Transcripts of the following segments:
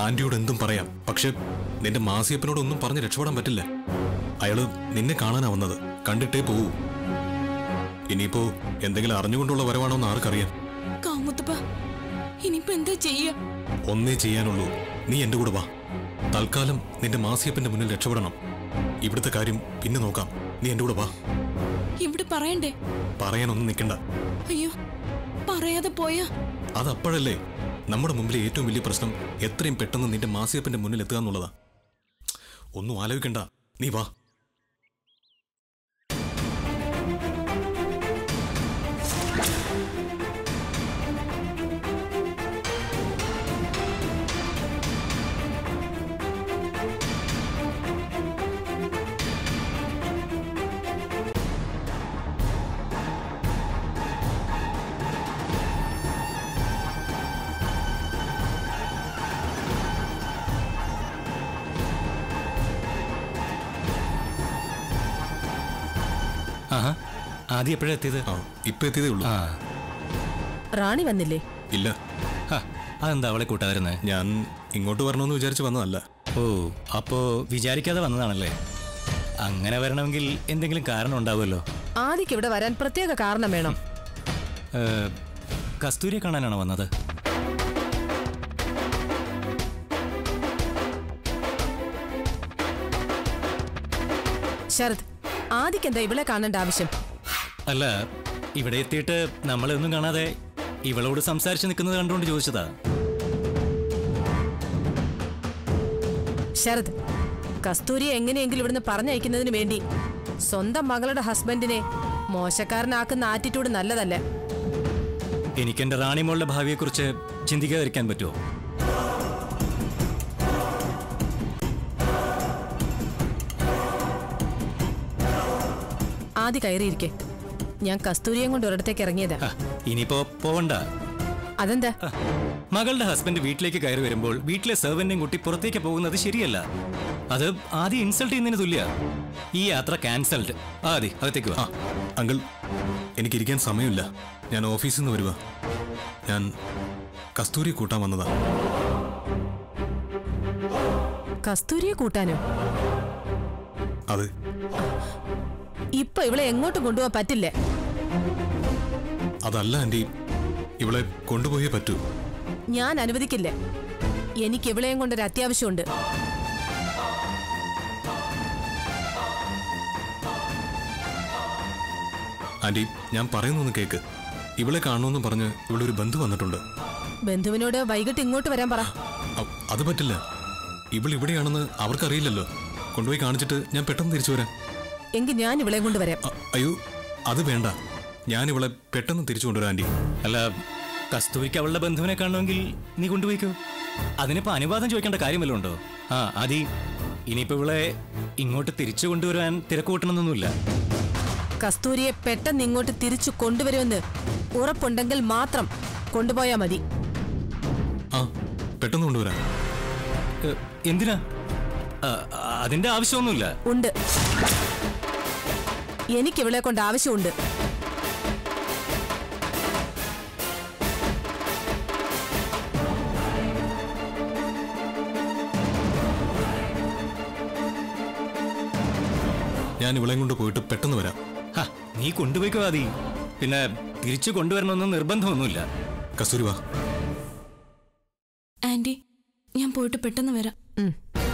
ആന്റിയോട് എന്തും പറയാം പക്ഷെ നിന്റെ മാസിയപ്പനോട് ഒന്നും പറഞ്ഞ് രക്ഷപ്പെടാൻ പറ്റില്ല അയാള് നിന്നെ കാണാനാ വന്നത് കണ്ടിട്ടേ പോവൂ ഇനിയിപ്പോ എന്തെങ്കിലും അറിഞ്ഞുകൊണ്ടുള്ള വരവാണോ എന്ന് ആർക്കറിയാം കാമുത്തപ്പ ഇനിയിപ്പോ എന്താ ചെയ്യാ ഒന്നേ ചെയ്യാനുള്ളൂ നീ എന്റെ കൂടെ വാ തൽക്കാലം നിന്റെ മാസിയപ്പന്റെ മുന്നിൽ രക്ഷപ്പെടണം ഇവിടുത്തെ കാര്യം പിന്നെ നോക്കാം നീ എന്റെ കൂടെ വാ ഇവിടെ പറയണ്ടേ പറയാനൊന്നും നിൽക്കണ്ട അയ്യോ പറയാതെ പോയാ അതപ്പോഴല്ലേ നമ്മുടെ മുമ്പിലെ ഏറ്റവും വലിയ പ്രശ്നം എത്രയും പെട്ടെന്ന് നിന്റെ മാസിയപ്പന്റെ മുന്നിൽ എത്തുക എന്നുള്ളതാ ഒന്നും ആലോചിക്കണ്ട നീ വാ ആഹാ ആദ്യം എപ്പോഴാ എത്തിയത് ആ ഇപ്പൊ എത്തിയതേ ഉള്ളൂ ആ റാണി വന്നില്ലേ ഇല്ല ഹാ, അതെന്താ അവളെ കൂട്ടായിരുന്നേ ഞാൻ ഇങ്ങോട്ട് വരണമെന്ന് വിചാരിച്ച് വന്നതല്ല ഓ അപ്പോ വിചാരിക്കാതെ വന്നതാണല്ലേ അങ്ങനെ വരണമെങ്കിൽ എന്തെങ്കിലും കാരണം ഉണ്ടാവുമല്ലോ ആദിക്ക് ഇവിടെ വരാൻ പ്രത്യേക കാരണം വേണം ഏ, കസ്തൂരിയെ കാണാനാണോ വന്നത് ശരത് ആദിക്ക് എന്താ ഇവളെ കാണേണ്ട ആവശ്യം അല്ല ഇവിടെ എത്തിയിട്ട് നമ്മളെ ഒന്നും കാണാതെ ഇവളോട് സംസാരിച്ച് നിൽക്കുന്നത് കണ്ടുകൊണ്ട് ചോദിച്ചതാ ശരത് കസ്തൂരിയെ എങ്ങനെയെങ്കിലും ഇവിടുന്ന് പറഞ്ഞയക്കുന്നതിന് വേണ്ടി സ്വന്തം മകളുടെ ഹസ്ബൻഡിനെ മോശക്കാരനാക്കുന്ന ആറ്റിറ്റ്യൂഡ് നല്ലതല്ല എനിക്കെന്റെ റാണിമോളുടെ ഭാവിയെക്കുറിച്ച് ചിന്തിക്കാതിരിക്കാൻ പറ്റുമോ ആദ്യ കയറിയിരിക്കെ ഞാൻ കസ്തൂരിയും കൊണ്ട് ഒരിടത്തേക്ക് ഇറങ്ങിയതാ ഹ, ഇനിയിപ്പോ പോവണ്ട അതെന്താ ഹ, മകളുടെ ഹസ്ബൻഡ് വീട്ടിലേക്ക് കയറി വരുമ്പോൾ വീട്ടിലെ സെർവന്റെയും കുട്ടി പുറത്തേക്ക് പോകുന്നത് ശരിയല്ല അത് ആദ്യം ഇൻസൾട്ട് ചെയ്യുന്നതിന് തുല്യ ഈ യാത്ര ക്യാൻസൽഡ് ആദ്യ അകത്തേക്ക് വാ ആ അങ്കിൾ എനിക്കിരിക്കാൻ സമയമില്ല ഞാൻ ഓഫീസിൽ നിന്ന് വരുക ഞാൻ കസ്തൂരി കൂട്ടാൻ വന്നതാ കസ്തൂരിയെ കൂട്ടാനോ അത് ഇപ്പൊ ഇവളെ എങ്ങോട്ടും കൊണ്ടുപോകാൻ പറ്റില്ല അതല്ല ആന്റി ഇവളെ കൊണ്ടുപോയേ പറ്റൂ ഞാൻ അനുവദിക്കില്ല എനിക്ക് ഇവളെയും കൊണ്ടൊരു അത്യാവശ്യമുണ്ട് ആന്റി ഞാൻ പറയുന്നൊന്ന് കേക്ക് ഇവളെ കാണണമെന്ന് പറഞ്ഞ് ഇവിടെ ഒരു ബന്ധു വന്നിട്ടുണ്ട് ബന്ധുവിനോട് വൈകിട്ട് ഇങ്ങോട്ട് വരാൻ പറ അ- അത് പറ്റില്ല ഇവൾ ഇവിടെയാണെന്ന് അവർക്കറിയില്ലല്ലോ കൊണ്ടുപോയി കാണിച്ചിട്ട് ഞാൻ പെട്ടെന്ന് തിരിച്ചു വരാം എങ്കിൽ ഞാൻ ഇവളെ കൊണ്ട് വരാം അ- അയ്യോ അത് വേണ്ട ഞാൻ ഇവളെ പെട്ടെന്ന് തിരിച്ചു കൊണ്ടുവരാം ആന്റി അല്ല കസ്തൂരിക്ക് അവളുടെ ബന്ധുവിനെ കാണണമെങ്കിൽ നീ കൊണ്ടുപോയിക്കോ അതിനിപ്പോ അനുവാദം ചോദിക്കേണ്ട കാര്യമല്ലോ ഉണ്ടോ ആ ആദി ഇനിയിപ്പോ ഇവളെ ഇങ്ങോട്ട് തിരിച്ചു കൊണ്ടുവരാൻ തിരക്കൂട്ടണമെന്നൊന്നുമില്ല കസ്തൂരിയെ പെട്ടെന്ന് ഇങ്ങോട്ട് തിരിച്ചു കൊണ്ടുവരുമെന്ന് ഉറപ്പുണ്ടെങ്കിൽ മാത്രം കൊണ്ടുപോയാ മതി ആ പെട്ടെന്ന് കൊണ്ടുവരാം ഏ, എന്തിനാ ആ, അതിന്റെ ആവശ്യമൊന്നുമില്ല ഉണ്ട് എനിക്ക് ഇവളെ കൊണ്ട് ആവശ്യമുണ്ട് ഞാൻ ഇവളെയും കൊണ്ട് പോയിട്ട് പെട്ടെന്ന് വരാം ഹ, നീ കൊണ്ടുപോയിക്കോ ആദി പിന്നെ തിരിച്ചു കൊണ്ടുവരണമെന്ന് നിർബന്ധമൊന്നുമില്ല കസ്തൂരി വാ ആന്റി ഞാൻ പോയിട്ട് പെട്ടെന്ന് വരാം ഉം.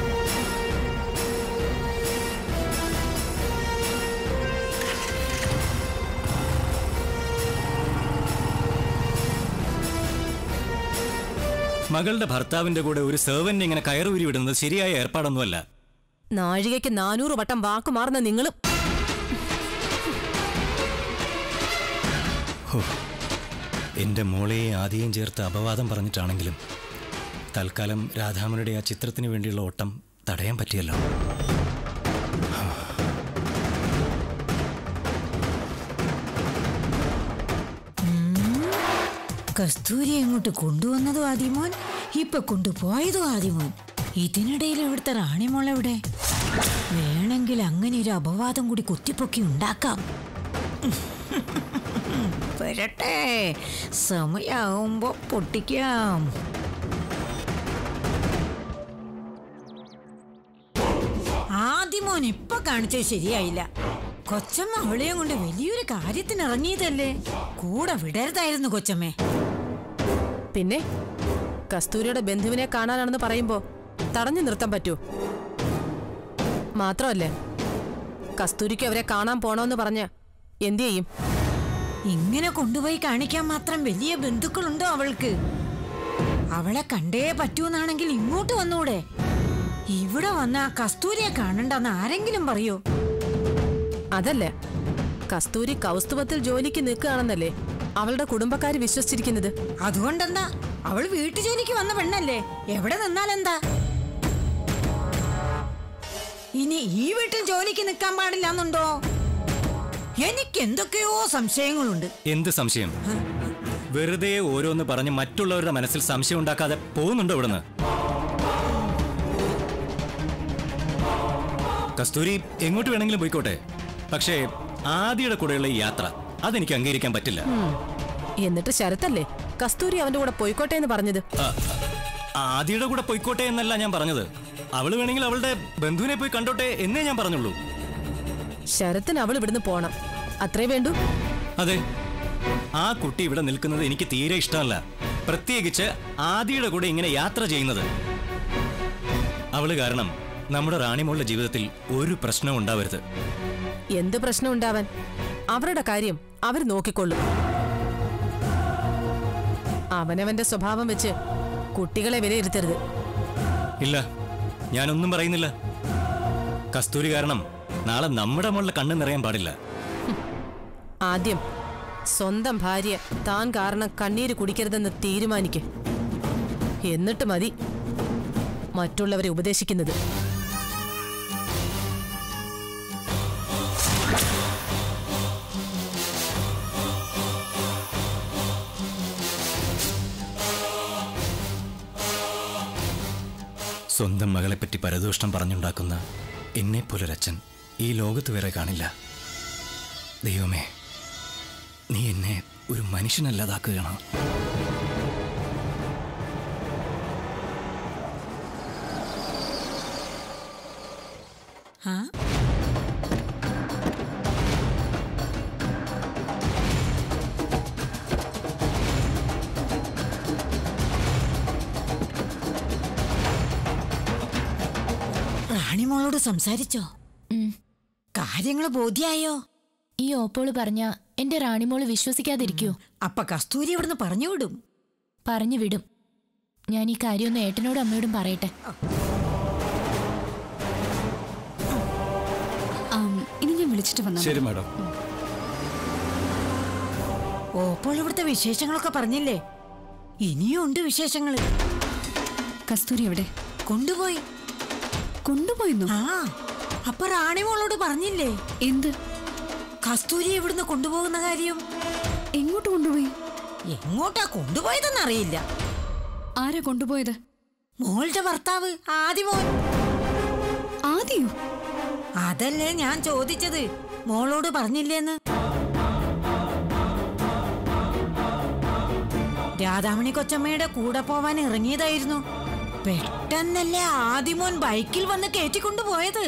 മകളുടെ ഭർത്താവിന്റെ കൂടെ ഒരു സെർവന്റ് ഇങ്ങനെ കയറൂരി വിടുന്നത് ശരിയായ ഏർപ്പാടൊന്നുമല്ല നാഴികയ്ക്ക് നാനൂറ് വട്ടം വാക്ക് മാറുന്ന നിങ്ങളും എന്റെ മോളെ ആദ്യം ചേർത്ത് അപവാദം പറഞ്ഞിട്ടാണെങ്കിലും തൽക്കാലം രാധാമനുടെ ആ ചിത്രത്തിന് വേണ്ടിയുള്ള ഓട്ടം തടയാൻ പറ്റിയല്ലോ കസ്തൂരി അങ്ങോട്ട് കൊണ്ടുവന്നതും ആദിമോൻ ഇപ്പൊ കൊണ്ടുപോയതും ആദിമോൻ ഇതിനിടയിൽ ഇവിടുത്തെ റാണിമോളെവിടെ വേണമെങ്കിൽ അങ്ങനെ ഒരു അപവാദം കൂടി കുത്തിപ്പൊക്കി ഉണ്ടാക്കാം വരട്ടെ സമയാവുമ്പോ പൊട്ടിക്കാം ആദിമോൻ ഇപ്പൊ കാണിച്ചത് ശരിയായില്ല കൊച്ചമ്മ അവളെയും കൊണ്ട് വലിയൊരു കാര്യത്തിന് ഇറങ്ങിയതല്ലേ കൂടെ വിടരുതായിരുന്നു കൊച്ചമ്മേ പിന്നെ കസ്തൂരിയുടെ ബന്ധുവിനെ കാണാനാണെന്ന് പറയുമ്പോ തടഞ്ഞു നിർത്താൻ പറ്റൂ മാത്രമല്ലേ കസ്തൂരിക്ക് അവരെ കാണാൻ പോണോന്ന് പറഞ്ഞ് എന്തു ചെയ്യും ഇങ്ങനെ കൊണ്ടുപോയി കാണിക്കാൻ മാത്രം വലിയ ബന്ധുക്കളുണ്ടോ അവൾക്ക് അവളെ കണ്ടേ പറ്റൂന്നാണെങ്കിൽ ഇങ്ങോട്ട് വന്നൂടെ ഇവിടെ വന്ന ആ കസ്തൂരിയെ കാണണ്ടെന്ന് ആരെങ്കിലും പറയോ അതല്ലേ കസ്തൂരി കൗസ്തുഭത്തിൽ ജോലിക്ക് നിൽക്കുകയാണെന്നല്ലേ അവളുടെ കുടുംബക്കാര് വിശ്വസിച്ചിരിക്കുന്നത് അതുകൊണ്ടെന്താ അവൾ വീട്ടു ജോലിക്ക് വന്ന പെണ്ണല്ലേ എവിടെ നിന്നാലെന്താ ഇനി ഈ വീട്ടിൽ ജോലിക്ക് നിൽക്കാൻ പാടില്ലെന്നുണ്ടോ എനിക്ക് എന്തൊക്കെയോ സംശയങ്ങളുണ്ട് എന്ത് സംശയം വെറുതെ ഓരോന്ന് പറഞ്ഞ് മറ്റുള്ളവരുടെ മനസ്സിൽ സംശയം ഉണ്ടാക്കാതെ പോകുന്നുണ്ടോ ഇവിടുന്ന് കസ്തൂരി എങ്ങോട്ട് വേണമെങ്കിലും പോയിക്കോട്ടെ പക്ഷേ ആദിയുടെ കൂടെയുള്ള ഈ യാത്ര അതെനിക്ക് അംഗീകരിക്കാൻ പറ്റില്ല എന്നിട്ട് ശരത്തല്ലേ കസ്തൂരി അവന്റെ കൂടെ പോയിക്കോട്ടെ എന്ന് പറഞ്ഞത് ആ, ആദിയുടെ കൂടെ പോയിക്കോട്ടെ എന്നല്ല ഞാൻ പറഞ്ഞത് അവള് വേണമെങ്കിൽ അവളുടെ ബന്ധുവിനെ പോയി കണ്ടോട്ടെ എന്നേ ഞാൻ പറഞ്ഞുള്ളൂ ശരത്തിന് അവൾ ഇവിടുന്ന് പോണം അത്രേ വേണ്ടൂ അതെ ആ കുട്ടി ഇവിടെ നിൽക്കുന്നത് എനിക്ക് തീരെ ഇഷ്ടമല്ല പ്രത്യേകിച്ച് ആദിയുടെ കൂടെ ഇങ്ങനെ യാത്ര ചെയ്യുന്നത് അവള് കാരണം നമ്മുടെ റാണിമോളുടെ ജീവിതത്തിൽ ഒരു പ്രശ്നവും ഉണ്ടാവരുത് എന്ത് പ്രശ്നം ഉണ്ടാവാൻ അവരുടെ കാര്യം അവർ നോക്കിക്കൊള്ളും അവനവന്റെ സ്വഭാവം വെച്ച് കുട്ടികളെ വിലയിരുത്തരുത് ഇല്ല ഞാനൊന്നും പറയുന്നില്ല കസ്തൂരി കാരണം നാളെ നമ്മുടെ മോളിലെ കണ്ണ് നിറയാൻ പാടില്ല ആദ്യം സ്വന്തം ഭാര്യ താൻ കാരണം കണ്ണീര് കുടിക്കരുതെന്ന് തീരുമാനിക്ക് എന്നിട്ട് മതി മറ്റുള്ളവരെ ഉപദേശിക്കുന്നത് സ്വന്തം മകളെപ്പറ്റി പരദൂഷണം പറഞ്ഞുണ്ടാക്കുന്ന എന്നെപ്പോലൊരച്ഛൻ ഈ ലോകത്ത് വേറെ കാണില്ല ദൈവമേ നീ എന്നെ ഒരു മനുഷ്യനല്ലാതാക്കുകയാണോ ആ റാണിമോളോട് സംസാരിച്ചോ കാര്യങ്ങൾ ബോധ്യായോ ഈ ഓപ്പോള് പറഞ്ഞ എന്റെ റാണിമോള് വിശ്വസിക്കാതിരിക്കോ അപ്പ കസ്തൂരി ഇവിടുന്ന് പറഞ്ഞു വിടും പറഞ്ഞു വിടും ഞാൻ ഈ കാര്യമൊന്ന് ഏട്ടനോടും അമ്മയോടും പറയട്ടെ ഇനി ഞാൻ വിളിച്ചിട്ട് വന്നു ശരി മാഡം ഓപ്പോൾ ഇവിടുത്തെ വിശേഷങ്ങളൊക്കെ പറഞ്ഞില്ലേ ഇനിയും ഉണ്ട് വിശേഷങ്ങള് കസ്തൂരി എവിടെ കൊണ്ടുപോയി കൊണ്ടുപോയിരുന്നു ആ അപ്പൊ റാണിമോളോട് പറഞ്ഞില്ലേ എന്ത് കസ്തൂരി ഇവിടുന്ന് കൊണ്ടുപോകുന്ന കാര്യം എങ്ങോട്ട് കൊണ്ടുപോയി എങ്ങോട്ടാ കൊണ്ടുപോയതെന്നറിയില്ല ആരാ കൊണ്ടുപോയത് മോളുടെ ഭർത്താവ് ആദിമോൻ ആദ്യോ അതല്ലേ ഞാൻ ചോദിച്ചത് മോളോട് പറഞ്ഞില്ലേന്ന് രാധാമണി കൊച്ചമ്മയുടെ കൂടെ പോവാൻ ഇറങ്ങിയതായിരുന്നു പെട്ടെന്നല്ലേ ആദിമോൻ ബൈക്കിൽ വന്ന് കയറ്റിക്കൊണ്ടുപോയത്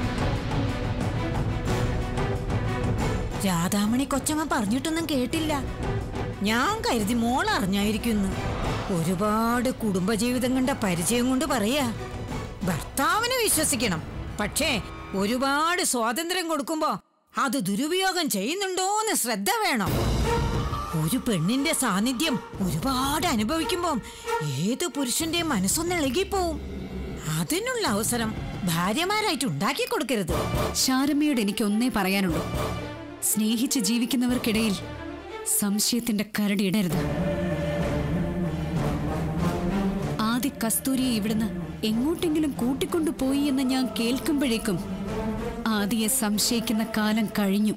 രാധാമണി കൊച്ചമ്മ പറഞ്ഞിട്ടൊന്നും കേട്ടില്ല ഞാൻ കരുതി മോൾ അറിഞ്ഞായിരിക്കുന്നു ഒരുപാട് കുടുംബജീവിതം കണ്ട പരിചയം കൊണ്ട് പറയാ ഭർത്താവിനെ വിശ്വസിക്കണം പക്ഷേ ഒരുപാട് സ്വാതന്ത്ര്യം കൊടുക്കുമ്പോ അത് ദുരുപയോഗം ചെയ്യുന്നുണ്ടോന്ന് ശ്രദ്ധ വേണം ഒരു പെണ്ണിന്റെ സാന്നിധ്യം ഒരുപാട് അനുഭവിക്കുമ്പോൾ ഏത് പുരുഷന്റെയും മനസ്സൊന്ന് ഇളകിപ്പോവും അതിനുള്ള അവസരം ഭാര്യമാരായിട്ട് ഉണ്ടാക്കി കൊടുക്കരുത് ശാരമ്മയോട് എനിക്ക് ഒന്നേ പറയാനുള്ളൂ സ്നേഹിച്ച് ജീവിക്കുന്നവർക്കിടയിൽ സംശയത്തിന്റെ കരടി ഇടരുത് ആദ്യ കസ്തൂരിയെ ഇവിടുന്ന് എങ്ങോട്ടെങ്കിലും കൂട്ടിക്കൊണ്ടുപോയി എന്ന് ഞാൻ കേൾക്കുമ്പോഴേക്കും ആദിയെ സംശയിക്കുന്ന കാലം കഴിഞ്ഞു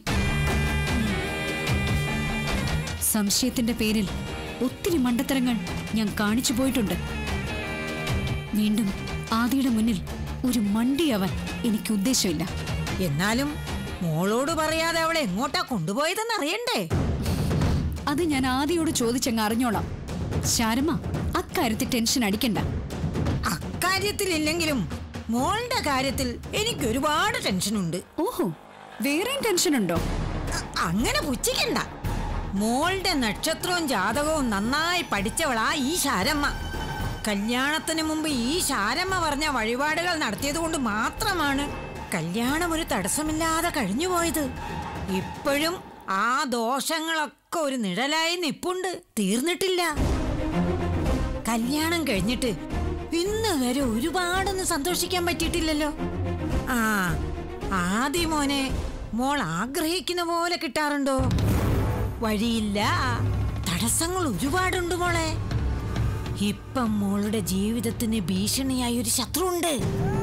സംശയത്തിന്റെ പേരിൽ ഒത്തിരി മണ്ടത്തരങ്ങൾ ഞാൻ കാണിച്ചു പോയിട്ടുണ്ട് വീണ്ടും ആദിയുടെ മുന്നിൽ ഒരു മണ്ടിയാവാൻ എനിക്ക് ഉദ്ദേശമില്ല എന്നാലും മോളോട് പറയാതെ അവളെ എങ്ങോട്ടാ കൊണ്ടുപോയതെന്ന് അറിയണ്ടേ അത് ഞാൻ ആദിയോട് ചോദിച്ചങ്ങ് അറിഞ്ഞോളാം ശാരമ അക്കാര്യത്തിൽ ടെൻഷൻ അടിക്കണ്ട അക്കാര്യത്തിലില്ലെങ്കിലും മോളുടെ കാര്യത്തിൽ എനിക്ക് ഒരുപാട് ടെൻഷനുണ്ട് ഓഹോ വേറെയും ടെൻഷൻ ഉണ്ടോ അ- അങ്ങനെ പുച്ഛിക്കണ്ട മോളുടെ നക്ഷത്രവും ജാതകവും നന്നായി പഠിച്ചവളാ ഈ ശാരമ്മ കല്യാണത്തിന് മുമ്പ് ഈ ശാരമ്മ പറഞ്ഞ വഴിപാടുകൾ നടത്തിയത് കൊണ്ട് മാത്രമാണ് കല്യാണം ഒരു തടസ്സമില്ലാതെ കഴിഞ്ഞുപോയത് ഇപ്പോഴും ആ ദോഷങ്ങളൊക്കെ ഒരു നിഴലായി നിപ്പുണ്ട് തീർന്നിട്ടില്ല കല്യാണം കഴിഞ്ഞിട്ട് ഇന്ന് വരെ ഒരുപാടൊന്നും സന്തോഷിക്കാൻ പറ്റിയിട്ടില്ലല്ലോ ആ ആദ്യ മോനെ മോൾ ആഗ്രഹിക്കുന്ന പോലെ കിട്ടാറുണ്ടോ വഴിയില്ല തടസ്സങ്ങൾ ഒരുപാടുണ്ട് മോളെ ഇപ്പം മോളുടെ ജീവിതത്തിന് ഭീഷണിയായ ഒരു ശത്രുണ്ട്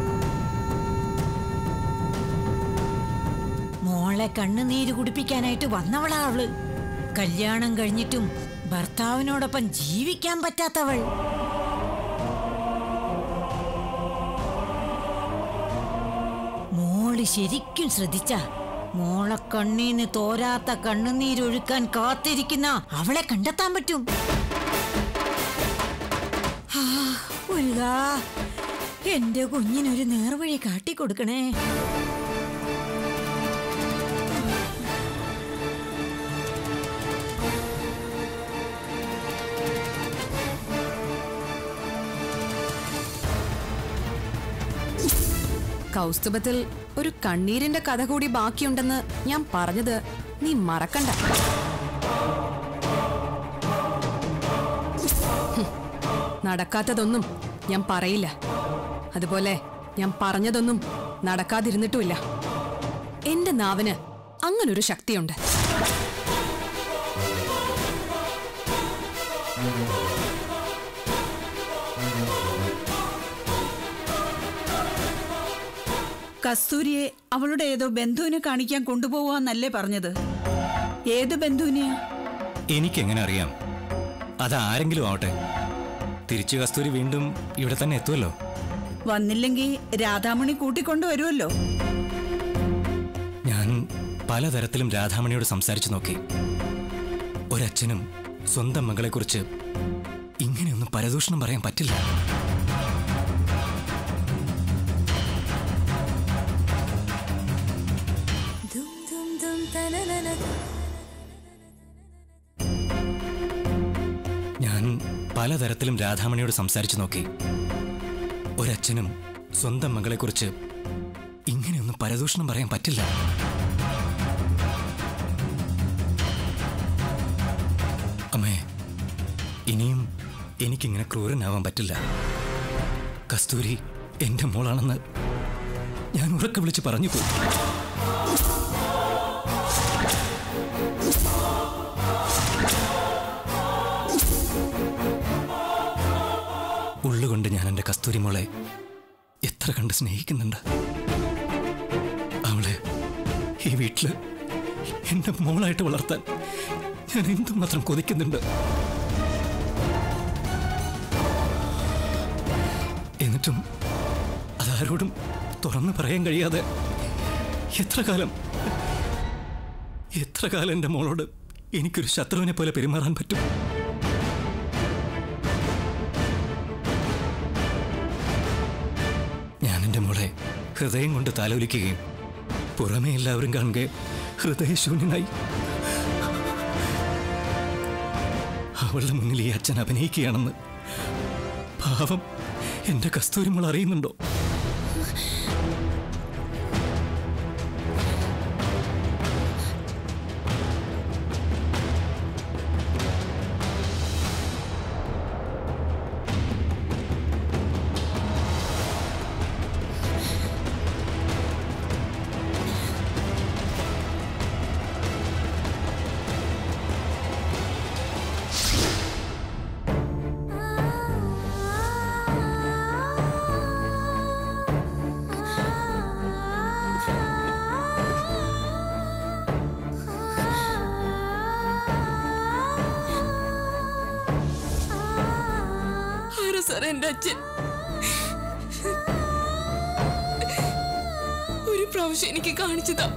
മോളെ കണ്ണുനീര് കുടിപ്പിക്കാനായിട്ട് വന്നവളാ അവള് കല്യാണം കഴിഞ്ഞിട്ടും ഭർത്താവിനോടൊപ്പം ജീവിക്കാൻ പറ്റാത്തവൾ മോള് ശരിക്കും ശ്രദ്ധിച്ച മോളെ കണ്ണീന്ന് തോരാത്ത കണ്ണുനീരൊഴുക്കാൻ കാത്തിരിക്കുന്ന അവളെ കണ്ടെത്താൻ പറ്റും ആ, മുരുകാ എന്റെ കുഞ്ഞിനൊരു നേർവഴി കാട്ടിക്കൊടുക്കണേ കൗസ്തുഭത്തിൽ ഒരു കണ്ണീരിന്റെ കഥ കൂടി ബാക്കിയുണ്ടെന്ന് ഞാൻ പറഞ്ഞത് നീ മറക്കണ്ട ഹും, നടക്കാത്തതൊന്നും ഞാൻ പറയില്ല അതുപോലെ ഞാൻ പറഞ്ഞതൊന്നും നടക്കാതിരുന്നിട്ടുമില്ല എന്റെ നാവിന് അങ്ങനൊരു ശക്തിയുണ്ട് കസ്തൂരിയെ അവളുടെ ഏതോ ബന്ധുവിനെ കാണിക്കാൻ കൊണ്ടുപോവാന്നല്ലേ പറഞ്ഞത് ഏത് ബന്ധുവിനെയാ എനിക്കെങ്ങനെ അറിയാം അത് ആരെങ്കിലും ആവട്ടെ തിരിച്ചു കസ്തൂരി വീണ്ടും ഇവിടെ തന്നെ എത്തുമല്ലോ വന്നില്ലെങ്കിൽ രാധാമണി കൂട്ടിക്കൊണ്ടുവരുമല്ലോ ഞാൻ പലതരത്തിലും രാധാമണിയോട് സംസാരിച്ചു നോക്കി ഒരച്ഛനും സ്വന്തം മകളെക്കുറിച്ച് ഇങ്ങനെയൊന്നും പരദൂഷണം പറയാൻ പറ്റില്ല ഞാൻ പലതരത്തിലും രാധാമണിയോട് സംസാരിച്ചു നോക്കി ഒരച്ഛനും സ്വന്തം മകളെക്കുറിച്ച് ഇങ്ങനെയൊന്നും പരദൂഷണം പറയാൻ പറ്റില്ല അമ്മേ ഇനിയും എനിക്കിങ്ങനെ ക്രൂരനാവാൻ പറ്റില്ല കസ്തൂരി എന്റെ മോളാണെന്ന് ഞാൻ ഉറക്കെ വിളിച്ച് പറഞ്ഞു പോയി ഉള്ളുകൊണ്ട് ഞാൻ എൻ്റെ കസ്തൂരി മോളെ എത്ര കണ്ട് സ്നേഹിക്കുന്നുണ്ട് അവളെ ഈ വീട്ടില് എന്റെ മോളായിട്ട് വളർത്താൻ ഞാൻ എന്തുമാത്രം കൊതിക്കുന്നുണ്ട് എന്നിട്ടും അതാരോടും തുറന്നു പറയാൻ കഴിയാതെ എത്ര കാലം എത്ര കാലം എൻ്റെ മോളോട് എനിക്കൊരു ശത്രുവിനെ പോലെ പെരുമാറാൻ പറ്റും ഞാൻ എൻ്റെ മോളെ ഹൃദയം കൊണ്ട് താലോലിക്കുകയും പുറമേ എല്ലാവരും കാണുക ഹൃദയശൂന്യനായി അവളുടെ മുന്നിൽ ഈ അച്ഛൻ അഭിനയിക്കുകയാണെന്ന് പാവം എന്റെ കസ്തൂരി മോൾ അറിയുന്നുണ്ടോ ആരാ സാറേ എന്റെ അച്ഛൻ ഒരു പ്രാവശ്യം എനിക്ക് കാണിച്ചതാ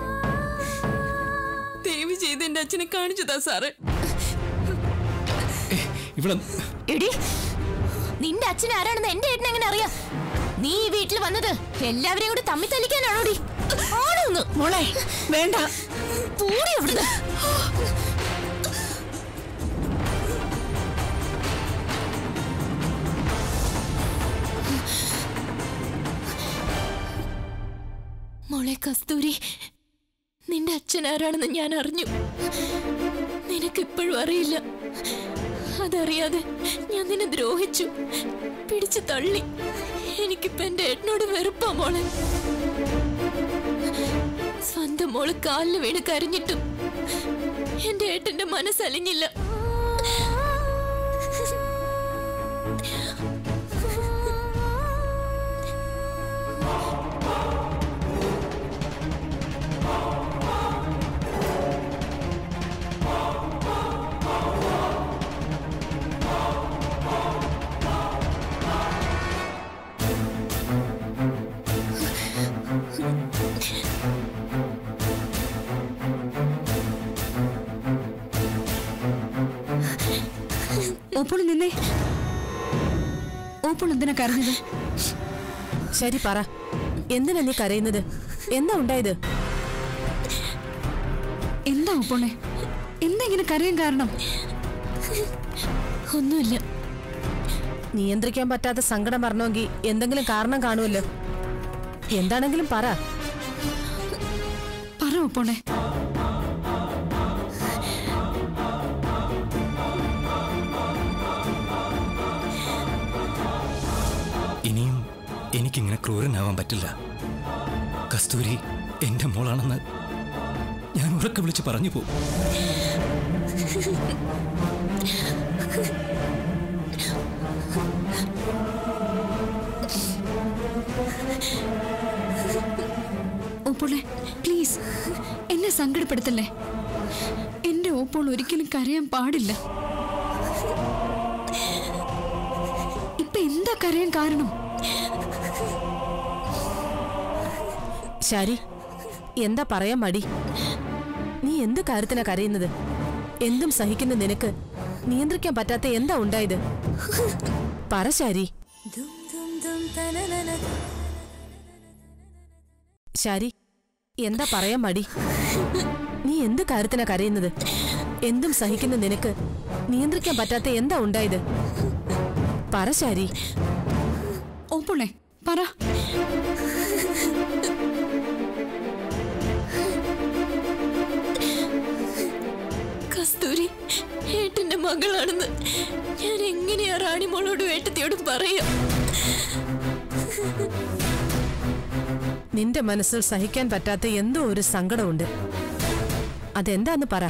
ദയവ് ചെയ്ത് എന്റെ അച്ഛനെ കാണിച്ചതാ സാറ് ഇവിടെ എടി നിന്റെ അച്ഛൻ ആരാണെന്ന് എന്റെ ഏട്ടൻ എങ്ങനെ അറിയാം നീ ഈ വീട്ടിൽ വന്നത് എല്ലാവരെയും കൂടി തമ്മി തല്ലിക്കാനാണോടി ആണോന്ന് മോളെ വേണ്ട പൂടി അവിടുന്ന് മോളെ കസ്തൂരി നിന്റെ അച്ഛൻ ആരാണെന്ന് ഞാൻ അറിഞ്ഞു നിനക്കിപ്പോഴും അറിയില്ല അതറിയാതെ ഞാൻ നിന്നെ ദ്രോഹിച്ചു പിടിച്ചു തള്ളി എനിക്കിപ്പോ എന്റെ ഏട്ടനോട് വെറുപ്പാ മോളെ സ്വന്തം മോള് കാലിൽ വീണ് കരഞ്ഞിട്ടും എന്റെ ഏട്ടന്റെ മനസ്സലിഞ്ഞില്ല ഓപ്പോൾ നിന്നെ ഓപ്പോൾ എന്തിനാ കരഞ്ഞത് ശരി പറ എന്തിനാ നീ കരയുന്നത് എന്താ ഉണ്ടായത് എന്താ ഓപ്പോളെ എന്താ ഇങ്ങനെ കരയാൻ കാരണം ഒന്നുമില്ല നിയന്ത്രിക്കാൻ പറ്റാത്ത സങ്കടം പറഞ്ഞോങ്കി എന്തെങ്കിലും കാരണം കാണുമല്ലോ എന്താണെങ്കിലും പറ പറ ഓപ്പോളെ ഇനിയും എനിക്കിങ്ങനെ ക്രൂരനാവാൻ പറ്റില്ല കസ്തൂരി എന്റെ മോളാണെന്ന് ഞാൻ ഉറക്കെ വിളിച്ച് പറഞ്ഞു പോകും ഓപ്പോളെ പ്ലീസ് എന്നെ സങ്കടപ്പെടുത്തല്ലേ എന്റെ ഓപ്പോൾ ഒരിക്കലും കരയാൻ പാടില്ല ഇപ്പൊ എന്താ കരയാൻ കാരണം ശരി എന്താ പറയാൻ മടി നീ എന്ത് കാര്യത്തിനാ കരയുന്നത് എന്തും സഹിക്കുന്ന നിനക്ക് നിയന്ത്രിക്കാൻ പറ്റാത്ത എന്താ ഉണ്ടായത് പറ ശാരി ശാരി എന്താ പറയാൻ മടി നീ എന്ത് കാര്യത്തിനാ കരയുന്നത് എന്തും സഹിക്കുന്ന നിനക്ക് നിയന്ത്രിക്കാൻ പറ്റാത്ത എന്താ ഉണ്ടായത് പറ ശാരി ഓപ്പോളെ പറ കസ്തൂരി ഏട്ടന്റെ മകളാണെന്ന് ഞാൻ എങ്ങനെയാ റാണിമോളോടും ഏട്ടത്തിയോടും പറയാ നിന്റെ മനസ്സിൽ സഹിക്കാൻ പറ്റാത്ത എന്തോ ഒരു സങ്കടമുണ്ട് അതെന്താന്ന് പറ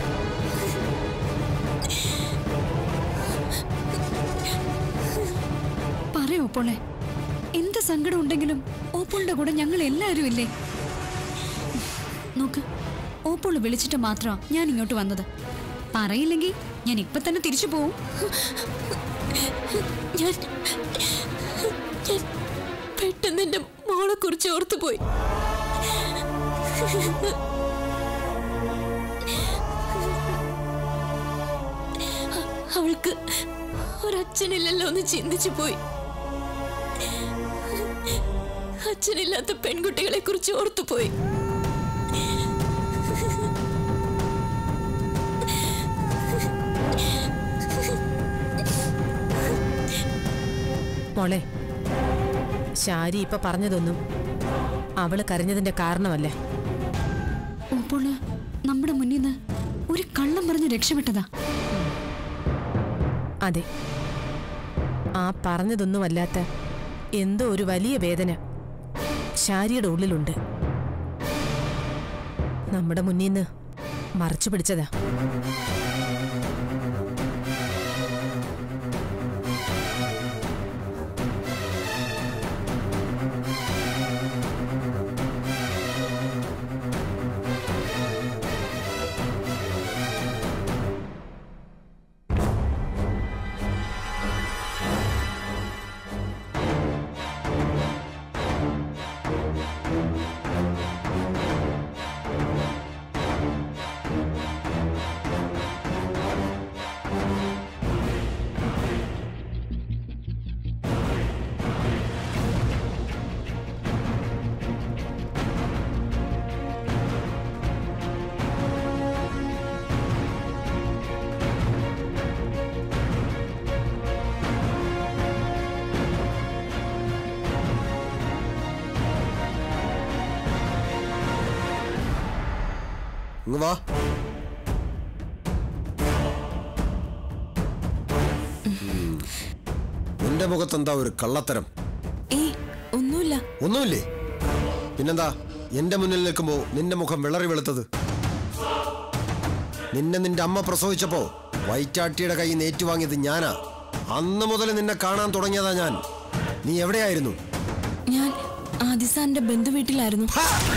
പറ ഓപ്പോളെ എന്ത് സങ്കടം ഉണ്ടെങ്കിലും ഓപ്പോളിന്റെ കൂടെ ഞങ്ങൾ എല്ലാവരും ഇല്ലേ നോക്ക് ഓപ്പോൾ വിളിച്ചിട്ട് മാത്രമാ ഞാൻ ഇങ്ങോട്ട് വന്നത് പറയില്ലെങ്കിൽ ഞാൻ ഇപ്പൊ തന്നെ തിരിച്ചു പോവും ഞാൻ ഞാൻ പെട്ടെന്ന് എന്റെ മോളെ കുറിച്ച് ഓർത്തു പോയി അവൾക്ക് ഒരച്ഛനില്ലല്ലോ എന്ന് ചിന്തിച്ചു പോയി അച്ഛനില്ലാത്ത പെൺകുട്ടികളെ കുറിച്ച് ഓർത്തുപോയി മോളെ ശാരി ഇപ്പൊ പറഞ്ഞതൊന്നും അവള് കരഞ്ഞതിന്റെ കാരണമല്ല ഓപ്പോള് നമ്മുടെ മുന്നിൽ നിന്ന് ഒരു കള്ളം പറഞ്ഞ് രക്ഷപ്പെട്ടതാ അതെ ആ പറഞ്ഞതൊന്നുമല്ലാത്ത എന്തോ ഒരു വലിയ വേദന ശാരിയുടെ ഉള്ളിലുണ്ട് നമ്മുടെ മുന്നിൽ നിന്ന് മറച്ചു പിടിച്ചതാ ഇങ്ങ് വാ ഉം. നിന്റെ മുഖത്തെന്താ ഒരു കള്ളത്തരം ഏയ് ഒന്നുമില്ല ഒന്നുമില്ലേ പിന്നെന്താ എന്റെ മുന്നിൽ നിൽക്കുമ്പോ നിന്റെ മുഖം വിളറി വെളുത്തത് നിന്നെ നിന്റെ അമ്മ പ്രസവിച്ചപ്പോ വൈറ്റാട്ടിയുടെ കൈ നേറ്റുവാങ്ങിയത് ഞാനാ അന്ന് മുതൽ നിന്നെ കാണാൻ തുടങ്ങിയതാ ഞാൻ നീ എവിടെയായിരുന്നു ഞാൻ ആദിസാന്റെ ബന്ധു വീട്ടിലായിരുന്നു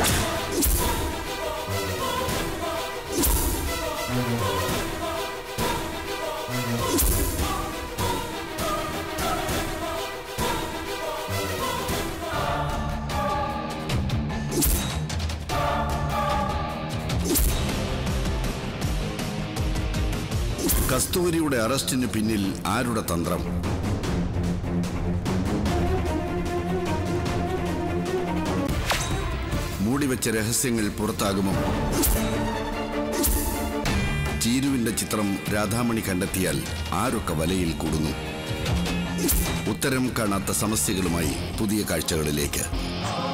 കസ്തൂരിയുടെ അറസ്റ്റിന് പിന്നിൽ ആരുടെ തന്ത്രം മൂടിവെച്ച രഹസ്യങ്ങൾ പുറത്താകുമോ ചീരുവിന്റെ ചിത്രം രാധാമണി കണ്ടെത്തിയാൽ ആരൊക്കെ വലയിൽ കൂടുന്നു ഉത്തരം കാണാത്ത സമസ്യകളുമായി പുതിയ കാഴ്ചകളിലേക്ക്